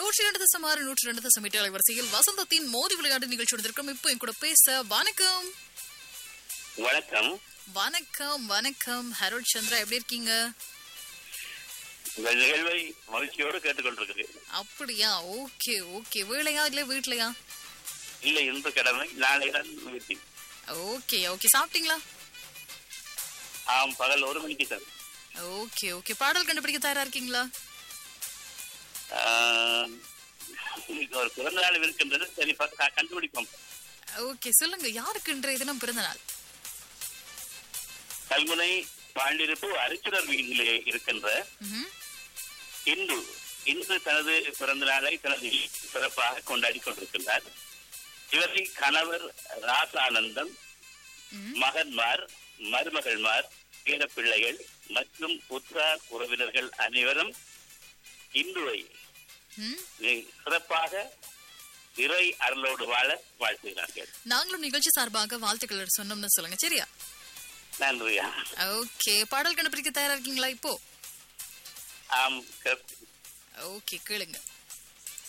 நூற்றி ரெண்டு தசம் ஆறு நூற்றி ரெண்டு தசம் எட்டு அலைவரிசையில் வசந்தத்தின் மோதி விளையாட்டு நிகழ்ச்சி வந்திருக்கோம் இப்போ என் கூட பேச வணக்கம் வணக்கம் வணக்கம் வணக்கம் ஹரோட் சந்திரா எப்படி இருக்கீங்க உங்கள் நிகழ்வை மகிழ்ச்சியோடு கேட்டுக்கொண்டிருக்கிறேன் அப்படியா ஓகே ஓகே வேலையா இல்ல வீட்லயா இல்லை இன்று கடமை நாளை தான் வீட்டில் ஓகே ஓகே சாப்பிட்டீங்களா ஆம் பகல் ஒரு மணிக்கு சார் ஓகே ஓகே பாடல் கண்டுபிடிக்க தயாரா இருக்கீங்களா ஆஹ், இன்னைக்கு ஒரு பிறந்த நாள் இருக்கின்றது சரி ப- க- கண்டுபிடிப்போம் ஓகே சொல்லுங்க யாருக்கு இன்றைய தினம் பிறந்த நாள் கல்முனை பாண்டிருப்பு அரிச்சுடர் வீதியிலே இருக்கின்ற ம்ஹும். இந்து இன்று தனது பிறந்த நாளை தனது சிறப்பாக கொண்டாடி கொண்டிருக்கின்றார் இவரை கணவர் ராசானந்தம் ம்ஹும். மகன்மார் மருமகள்மார் பேரப்பிள்ளைகள் மற்றும் உற்றார் உறவினர்கள் அனைவரும் இந்துவை ம். நீ- சிறப்பாக இறை அருளோடு வாழ வாழ்த்துகிறார்கள் நாங்களும் நிகழ்ச்சி சார்பாக வாழ்த்துக்கள் சொன்னோம்னு சொல்லுங்க சரியா நன்றியா ஓகே பாடல் கண்டுபிடிக்க தயாரா இருக்கீங்களா இப்போ ஆம் கே- ஓகே கேளுங்க